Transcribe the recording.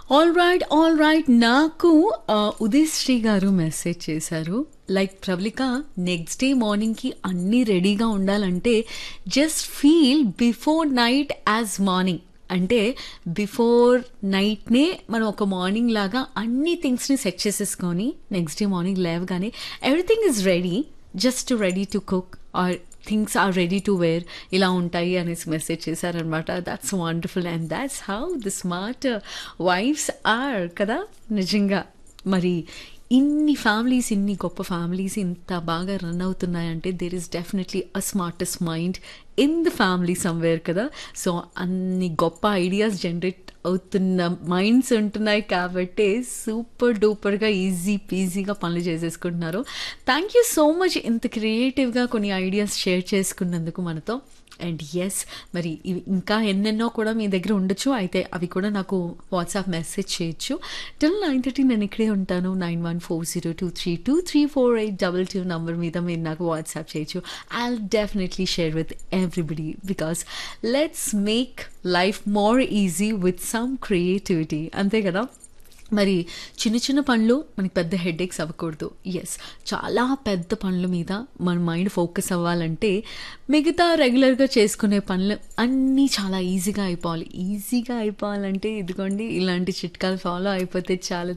all right all right నాకు ఆ, ఉదయ్ శ్రీ గారు మెసేజ్ చేశారు లైక్ ప్రవళిక నెక్స్ట్ డే మార్నింగ్కి అన్నీ రెడీగా ఉండాలంటే just feel before night as morning అంటే బిఫోర్ నైట్నే మనం ఒక మార్నింగ్ లాగా అన్ని థింగ్స్ని సెట్ చేసేసుకొని నెక్స్ట్ డే మార్నింగ్ లేవగానే everything is ready just ready to cook or things are ready to wear ఇలా ఉంటాయి అనేసి మెసేజ్ చేశారనమాట that's wonderful and that's how the smart wives are కదా నిజంగా మరి ఇన్ని ఫ్యామిలీస్ ఇన్ని గొప్ప ఫ్యామిలీస్ ఇంత బాగా రన్ అవుతున్నాయంటే there is definitely a smartest mind in the family somewhere కదా సో అన్ని గొప్ప ఐడియాస్ జనరేట్ అవుతున్న మైండ్స్ ఉంటున్నాయి కాబట్టి సూపర్ డూపర్గా ఈజీ పీజీగా పనులు చేసేసుకుంటున్నారు థ్యాంక్ యూ సో మచ్ ఇంత క్రియేటివ్గా కొన్ని ఐడియాస్ షేర్ చేసుకున్నందుకు మనతో అండ్ ఎస్ మరి ఇవి ఇంకా ఎన్నెన్నో కూడా మీ దగ్గర ఉండొచ్చు అయితే అవి కూడా నాకు వాట్సాప్ మెసేజ్ చేయొచ్చు టిల్ నైన్ థర్టీ నేను ఇక్కడే ఉంటాను nine one four zero two three two three four eight double two number మీద మీరు నాకు వాట్సాప్ చేయొచ్చు I definitely share with everybody because let's make life more easy with some creativity అంతే కదా మరి చిన్న చిన్న పనులు మనకి పెద్ద హెడేక్స్ అవ్వకూడదు ఎస్ చాలా పెద్ద పనుల మీద మన మైండ్ ఫోకస్ అవ్వాలంటే మిగతా రెగ్యులర్గా చేసుకునే పనులు అన్నీ చాలా ఈజీగా అయిపోవాలి ఈజీగా అయిపోవాలంటే ఇదిగోండి ఇలాంటి చిట్కాలు ఫాలో అయిపోతే చాలు